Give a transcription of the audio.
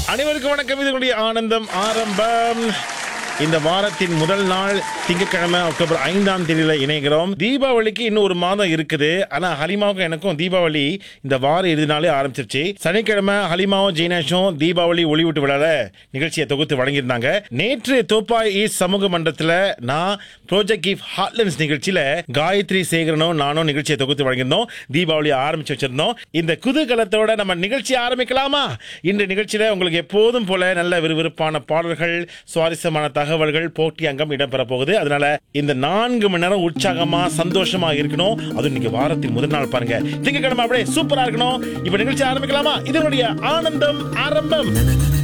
அனைவருக்கும் வணக்கம் இதனுடைய ஆனந்தம் ஆரம்பம் இந்த வாரத்தின் முதல் நாள் திங்கட்கிழமை அக்டோபர் ஐந்தாம் தேதியில இணைகிறோம் தீபாவளிக்கு இன்னும் ஒரு மாதம் இருக்குது ஆனா ஹலிமாவுக்கும் எனக்கும் தீபாவளி இந்த வார இறுதி நாளே ஆரம்பிச்சிருச்சு சனிக்கிழமை ஹலிமாவும் ஜெய்னேஷும் தீபாவளி ஒளிவிட்டு விழால நிகழ்ச்சியை தொகுத்து வழங்கியிருந்தாங்க நேற்று தோப்பாய் ஈஸ்ட் சமூக மன்றத்துல நான் ப்ரோஜெக்ட் கிஃப் ஹாட்லன்ஸ் நிகழ்ச்சியில காயத்ரி சேகரனும் நானும் நிகழ்ச்சியை தொகுத்து வழங்கியிருந்தோம் தீபாவளி ஆரம்பிச்சு வச்சிருந்தோம் இந்த குதூகலத்தோட நம்ம நிகழ்ச்சி ஆரம்பிக்கலாமா இந்த நிகழ்ச்சியில உங்களுக்கு எப்போதும் போல நல்ல விறுவிறுப்பான பாடல்கள் சுவாரஸ்யமான தகவல்கள் போட்டி அங்கம் இடம்பெற போகுது அதனால இந்த நான்கு மணி நேரம் உற்சாகமா சந்தோஷமா இருக்கணும் அது இன்னைக்கு வாரத்தின் முதல் நாள் பாருங்க திங்கட்கிழமை அப்படியே சூப்பரா இருக்கணும் இப்ப நிகழ்ச்சி ஆரம்பிக்கலாமா இதனுடைய ஆனந்தம் ஆரம்பம்